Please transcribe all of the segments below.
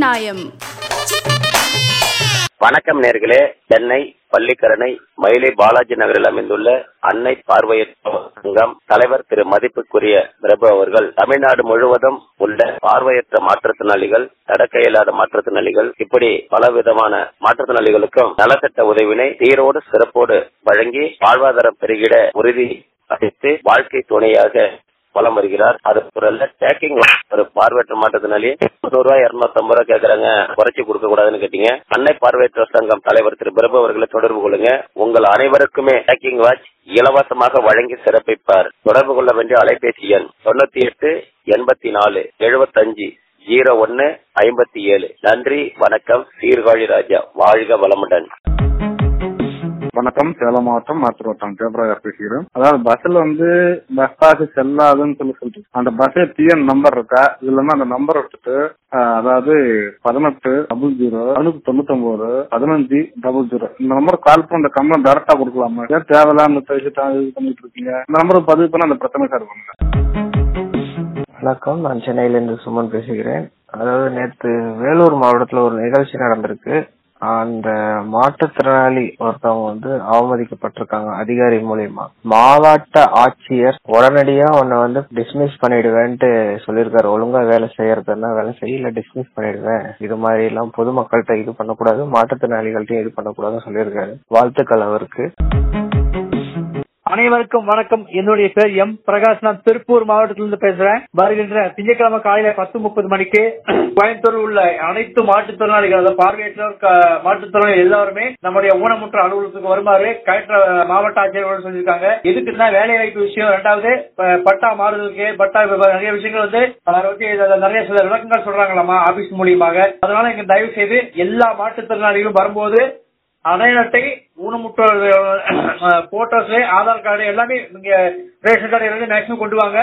நியாயம் வணக்கம் நேர்களே சென்னை பள்ளிக்கரணை மயிலை பாலாஜி நகரில் அமைந்துள்ள அன்னை பார்வையற்ற சங்கம் தலைவர் திரு மதிப்புக்குரிய பிரபு அவர்கள் தமிழ்நாடு முழுவதும் உள்ள பார்வையற்ற மாற்றுத்திறனாளிகள் நடக்க இயலாத மாற்றுத்திறனாளிகள் இப்படி பல விதமான மாற்றுத்திறனாளிகளுக்கும் நலத்திட்ட உதவினை சீரோடு சிறப்போடு வழங்கி வாழ்வாதாரம் பெருகிட உறுதி அளித்து வாழ்க்கை துணையாக வலம் வருகிறார் அது பொருள் டேக்கிங் ஒரு பார்வையற்ற மாற்றத்தினாலே நூறு ரூபாய் இருநூத்தி ஐம்பது ரூபாய் கேக்குறாங்க குறைச்சி கொடுக்க கூடாதுன்னு கேட்டீங்க அன்னை பார்வையற்ற சங்கம் தலைவர் திரு பிரபு அவர்களை தொடர்பு கொள்ளுங்க உங்கள் அனைவருக்குமே டேக்கிங் வாட்ச் இலவசமாக வழங்கி சிறப்பிப்பார் தொடர்பு கொள்ள வேண்டிய அலைபேசி எண் தொண்ணூத்தி எட்டு எண்பத்தி நாலு எழுபத்தஞ்சு ஜீரோ ஒன்னு ஐம்பத்தி ஏழு நன்றி வணக்கம் சீர்காழி ராஜா வாழ்க வளமுடன் வணக்கம் சேலம் மாவட்டம் மாத்தூர் வட்டம் ஜெயபிரகா பேசுகிறேன் அதாவது பஸ்ல வந்து பஸ் பாஸ் செல்லாதுன்னு சொல்லி சொல்லிட்டு அந்த பஸ்ஸே டிஎன் நம்பர் இருக்கா இதுல அந்த நம்பர் எடுத்துட்டு அஹ், அதாவது பதினெட்டு டபுள் ஜீரோ பதினெட்டு தொண்ணூத்தி ஒன்பது பதினஞ்சு டபுள் ஜீரோ இந்த நம்பர் கால் பண்ணி அந்த கம்பெனி டேரக்டா கொடுக்கலாமா ஏன் தேவையில்லாம பேசிட்டா இது பண்ணிட்டு இருக்கீங்க இந்த நம்பருக்கு பதிவு பண்ண அந்த பிரச்சனை சார் பண்ணுங்க வணக்கம் நான் சென்னையிலிருந்து சுமன் பேசுகிறேன் அதாவது நேற்று வேலூர் மாவட்டத்துல ஒரு நிகழ்ச்சி நடந்திருக்கு அந்த மாற்றுத்திறனாளி ஒருத்தவங்க வந்து அவமதிக்கப்பட்டிருக்காங்க அதிகாரி மூலியமா மாவட்ட ஆட்சியர் உடனடியா உன்னை வந்து டிஸ்மிஸ் பண்ணிடுவேன்ட்டு சொல்லியிருக்காரு ஒழுங்கா வேலை செய்யறதுன்னா வேலை செய்ய இல்ல டிஸ்மிஸ் பண்ணிடுவேன் இது மாதிரி எல்லாம் பொதுமக்கள்கிட்ட இது பண்ணக்கூடாது மாற்றுத்திறனாளிகள்ட்டையும் இது பண்ணக்கூடாதுன்னு சொல்லியிருக்காரு வாழ்த்துக்கள் அவருக்கு அனைவருக்கும் வணக்கம் என்னுடைய பேர் எம் பிரகாஷ் நான் திருப்பூர் மாவட்டத்திலிருந்து பேசுறேன் வருகின்ற திங்கட்கிழமை காலையில பத்து முப்பது மணிக்கு கோயம்புத்தூர் உள்ள அனைத்து மாற்றுத்திறனாளிகள் அதாவது பார்வையற்றோர் க- மாற்றுத்திறனாளிகள் எல்லாருமே நம்முடைய ஊனமுற்ற அலுவலகத்துக்கு வருமாறு கலெக்டர் மாவட்ட ஆட்சியர்கள் சொல்லியிருக்காங்க எதுக்குன்னா வேலை வாய்ப்பு விஷயம் ரெண்டாவது ப- பட்டா மாறுதலுக்கு பட்டா விப- நிறைய விஷயங்கள் வந்து அதை பத்தி இதுல நிறைய சில விளக்கங்கள் சொல்றாங்களாமா ஆபீஸ் மூலியமாக அதனால இங்க தயவு செய்து எல்லா மாற்றுத்திறனாளிகளும் வரும்போது அடையாள அட்டை ஊனமுற்றோர் போட்டோஸ் ஆதார் கார்டு எல்லாமே நீங்க ரேஷன் கார்டு எல்லாமே மேக்ஸிமம் கொண்டு வாங்க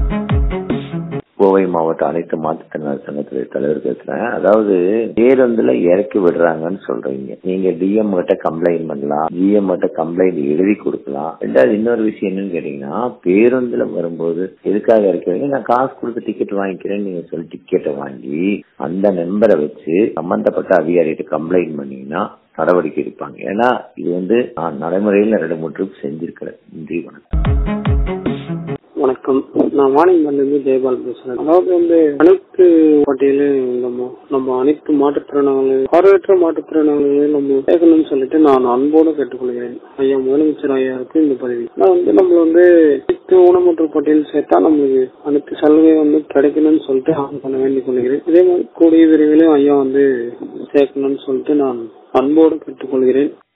கோவை மாவட்ட அனைத்து மாற்றுத்திறனாளி சங்கத்துடைய தலைவர் பேசுறேன் அதாவது பேருந்துல இறக்கி விடுறாங்கன்னு சொல்றீங்க நீங்க டிஎம் கிட்ட கம்ப்ளைண்ட் பண்ணலாம் ஜிஎம் கிட்ட கம்ப்ளைண்ட் எழுதி கொடுக்கலாம் ரெண்டாவது இன்னொரு விஷயம் என்னன்னு கேட்டீங்கன்னா பேருந்துல வரும்போது எதுக்காக இறக்கிறீங்க நான் காசு கொடுத்து டிக்கெட் வாங்கிக்கிறேன்னு நீங்க சொல்லி டிக்கெட்டை வாங்கி அந்த நம்பரை வச்சு சம்பந்தப்பட்ட அதிகாரிகிட்ட கம்ப்ளைண்ட் பண்ணீங்கன்னா நடவடிக்கை எடுப்பாங்க ஏன்னா இது வந்து நான் நடைமுறையில் ரெண்டு மூணு ட்ரிப் செஞ்சிருக்கிறேன் நன்றி வணக்கம் வணக்கம் நான் வாணியம்பாடில இருந்து ஜெயபால் பேசுறேன் அதாவது வந்து அனைத்து பட்டியலும் நம்ம நம்ம அனைத்து மாற்றுத்திறனாளிகள் பார்வையற்ற மாற்றுத்திறனாளிகளையும் நம்ம சேர்க்கணும்னு சொல்லிட்டு நான் அன்போடு கேட்டுக்கொள்கிறேன் ஐயா முதலமைச்சர் ஐயாவுக்கு இந்த பதவி நான் வந்து நம்ம வந்து அனைத்து ஊனமுற்ற பட்டியல் சேர்த்தா நம்மளுக்கு அனைத்து சலுகை வந்து கிடைக்கணும்னு சொல்லிட்டு ஆன் பண்ண வேண்டிக் கொள்கிறேன் அதே மாதிரி கூடிய விரைவிலும் ஐயா வந்து சேர்க்கணும்னு சொல்லிட்டு நான் அன்போடு கேட்டுக்கொள்கிறேன்